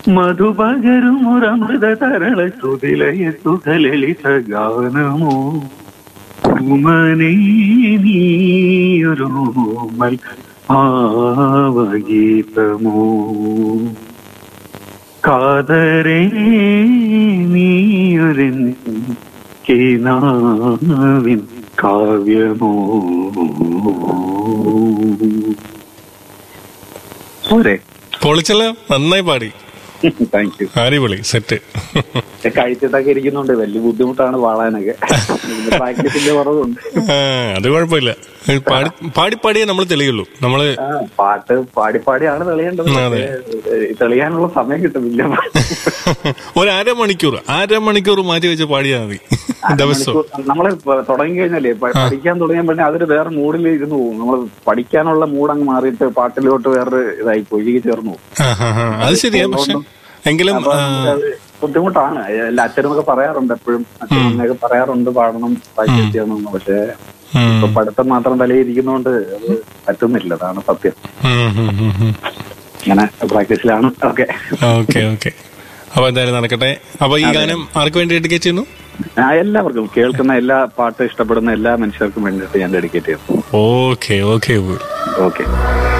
മധുപകരും ഒരമൃത തരള ശ്രുതിലയ സുഖലളിത ഗാനമോ കുമനേ നീയൊരു മൽ ഭാവഗീതമോ കാതരേ നീയൊരൻ കിനാവിൻ കാവ്യമോ പോരെ പൊളിച്ചല്ലോ നന്നായി പാടി താങ്ക് യു അടിപൊളി സെറ്റ് കഴിച്ചിട്ടൊക്കെ ഇരിക്കുന്നുണ്ട് വലിയ ബുദ്ധിമുട്ടാണ് പാടാനൊക്കെ ഇതിന്റെ പ്രാക്ടീസിന്റെ കുറവുണ്ട് ആ, അത് കുഴപ്പമില്ല പാടി പാടി പാടിയേ നമ്മൾ തെളിയുള്ളൂ നമ്മള് ആ, പാട്ട് പാടി പാടിയാണ് തെളിയേണ്ടത് അതെ. പക്ഷേ, ഏ, തെളിയാനുള്ള സമയം കിട്ടുന്നില്ല ഒരു അരമണിക്കൂർ അരമണിക്കൂർ മാറ്റി വെച്ച് പാടിയാൽ മതി ദിവസം നമ്മള് പ- തുടങ്ങി കഴിഞ്ഞാലേ പ- പഠിക്കാൻ തുടങ്ങിയാൽ പിന്നെ അതൊരു വേറെ മൂഡിൽ ഇരുന്ന് പോകും നമ്മൾ പഠിക്കാനുള്ള മൂഡ് അങ്ങ് മാറിയിട്ട് പാട്ടിലോട്ട് വേറൊരു ഇതായി പോയി ഒഴുകി ചേർന്നു പോകും ആ, ആ, ആ. അത് ശരിയാ പക്ഷെ എങ്കിലും അപ്പൊ ആ, നമുക്കത് ബുദ്ധിമുട്ടാണ് എല്ലാ അച്ഛനൊക്കെ പറയാറുണ്ട് എപ്പോഴും അച്ഛനൊക്കെ പറയാറുണ്ട് പാടണം പ്രാക്ടീസ് ചെയ്യണം പക്ഷെ ഉം, ഇപ്പൊ പഠിത്തം മാത്രം തലയിരിക്കുന്നോണ്ട് അത് പറ്റുന്നില്ല അതാണ് സത്യം ഉം, ഉം, ഉം, ഉം. ഇങ്ങനെ പ്രാക്ടീസിലാണ് ഓക്കെ ഓക്കെ ഓക്കെ അപ്പൊ എന്തായാലും നടക്കട്ടെ അപ്പൊ ഈ ഗാനം ആർക്ക് വേണ്ടി ഡെഡിക്കേറ്റ് ചെയ്യുന്നു എല്ലാവർക്കും കേൾക്കുന്ന എല്ലാ പാട്ട് ഇഷ്ടപ്പെടുന്ന എല്ലാ മനുഷ്യർക്കും വേണ്ടിയിട്ട് ഞാൻ ഡെഡിക്കേറ്റ് ചെയ്യുന്നു ഓക്കെ ഓക്കെ ഓക്കെ